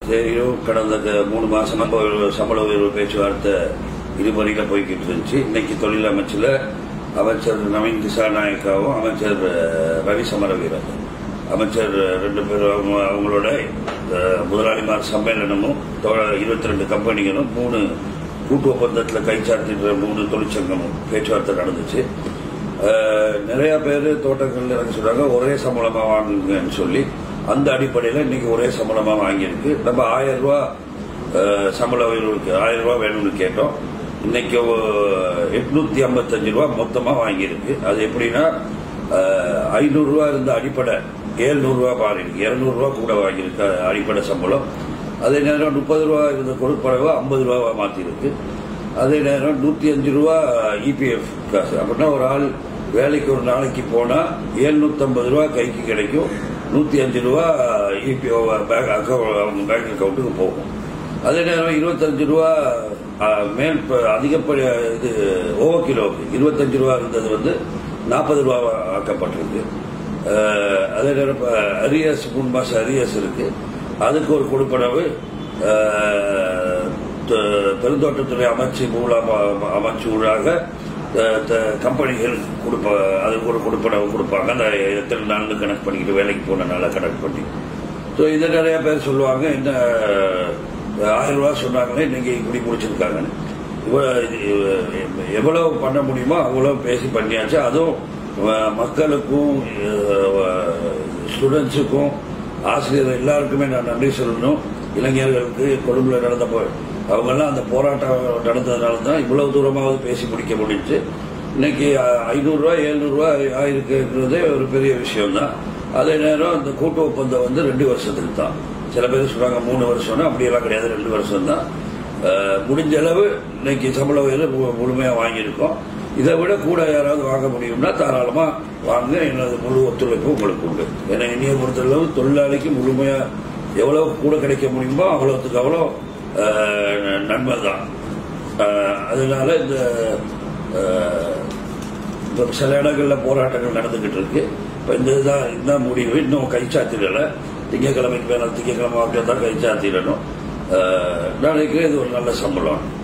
தெரியும் கடந்த க- மூணு மாசமா ஒரு சம்பள உயர்வு பேச்சுவார்த்தை இருபடியில போய்கிட்டு இருந்துச்சு இன்னைக்கு தொழில் அமைச்சில் அமைச்சர் நவீன் திசாநாயக்காவும் அமைச்சர் அஹ், ரவி சமரவீரன் அமைச்சர் ரெண்டு பேரும் அவங்க அவங்களோட அஹ், முதலாளிமார் சம்மேளனமும் இருபத்தி ரெண்டு கம்பெனிகளும் மூணு கூட்டு ஒப்பந்தத்தில் கைச்சாத்தின்ற மூணு தொழிற்சங்கமும் பேச்சுவார்த்தை நடந்துச்சு அஹ், நிறைய பேர் தோட்டங்கள் எனக்கு சொல்றாங்க ஒரே சம்பளமா வாங்குங்கன்னு சொல்லி அந்த அடிப்படையில் இன்னைக்கு ஒரே சம்பளமா வாங்கியிருக்கு நம்ம ஆயிரம் ரூபாய் அஹ், சம்பள உயர்வுக்கு ஆயிரம் ரூபாய் வேணும்னு கேட்டோம் இன்னைக்கு எட்நூத்தி ஐம்பத்தஞ்சு ரூபா மொத்தமா வாங்கியிருக்கு அது எப்படின்னா ஐநூறு ரூபா இருந்த அடிப்படை ஏழ்நூறு ரூபா மாறி இருக்கு இருநூறு ரூபா கூட வாங்கியிருக்கு அஹ், அடிப்படை சம்பளம் அதே நேரம் முப்பது ரூபா இருந்த கொடுப்படவை ஐம்பது ரூபாவா மாத்திருக்கு அதே நேரம் நூத்தி அஞ்சு ரூபா இபிஎஃப் காசு அப்படின்னா ஒரு ஆள் வேலைக்கு ஒரு நாளைக்கு போனா எழுநூத்தம்பது ரூபா கைக்கு கிடைக்கும் நூத்தி அஞ்சு ரூபா இபிஓ பேங்க் அக்கௌண்ட் அவங்க பேங்க் அக்கௌண்ட்டுக்கு போகும் அதே நேரம் இருபத்தஞ்சு ரூபா அஹ், மேல் ப- அதிகப்படி இது ஓவர் கிலோவுக்கு இருபத்தஞ்சு ரூபா இருந்தது வந்து நாற்பது ரூபா ஆக்கப்பட்டிருக்கு அஹ், அதே நேரம் அரியஸ் மூணு மாசம் அரியஸ் இருக்கு அதுக்கு ஒரு கொடுப்பனவு அஹ், த- பெருந்தோட்டத்துறை அமைச்சு மூலமா அமைச்சு ஊடாக த- த- கம்பெனிகள் கொடுப்ப அதுக்கு ஒரு கொடுப்பனவு கொடுப்பாங்க அந்த எத்தனை நாள்னு கணக்கு பண்ணிக்கிட்டு வேலைக்கு போன நாளை கணக்கு பண்ணி ஸோ இதை நிறைய பேர் சொல்லுவாங்க என்ன அஹ், ஆயிரம் ரூபாய் சொன்னாங்களே இன்னைக்கு இப்படி முடிச்சிருக்காங்கன்னு இவ்வ- இது, எவ்வளவு பண்ண முடியுமோ அவ்வளவு பேசி பண்ணியாச்சு அதுவும் அஹ், மக்களுக்கும் ஸ்டூடெண்ட்ஸுக்கும் ஆசிரியர் எல்லாருக்குமே நான் நன்றி சொல்லணும் இளைஞர்களுக்கு கொழும்புல நடந்த போ- அவங்கெல்லாம் அந்த போராட்டம் நடந்ததுனால தான் இவ்வளவு தூரமாவது பேசி முடிக்க முடிஞ்சு இன்னைக்கு ஐநூறு ரூபாய் எழுநூறு ரூபாய் ஆயிருக்குன்றதே ஒரு பெரிய விஷயம் தான் அதே நேரம் இந்த கூட்டு ஒப்பந்தம் வந்து ரெண்டு வருஷத்துக்கு தான் சில பேர் சொல்றாங்க மூணு வருஷம்னா அப்படியெல்லாம் கிடையாது ரெண்டு வருஷம் தான் அஹ், முடிஞ்ச அளவு இன்னைக்கு சம்பள உயர்வு மு- முழுமையா வாங்கியிருக்கோம் இதை விட கூட யாராவது வாங்க முடியும்னா தாராளமா வாங்க எனது முழு ஒத்துழைப்பு உங்களுக்கு உண்டு ஏன்னா இனிய பொறுத்தளவு தொழிலாளிக்கு முழுமையா எவ்வளவு கூட கிடைக்க முடியுமோ அவ்வளவுக்கு அவ்வளோ அஹ், நன்மை தான் அஹ், அதனால இந்த அஹ், இப்ப சில இடங்கள்ல போராட்டங்கள் நடந்துகிட்டு இருக்கு இப்ப இந்த இதுதான் இதுதான் முடிவு இன்னும் கைச்சாத்திடல திங்கக்கிழமைக்கு மேல திங்கக்கிழமை வாக்கில் தான் கைச்சாத்திடணும் அஹ், நாளைக்கு இது ஒரு நல்ல சம்பளம்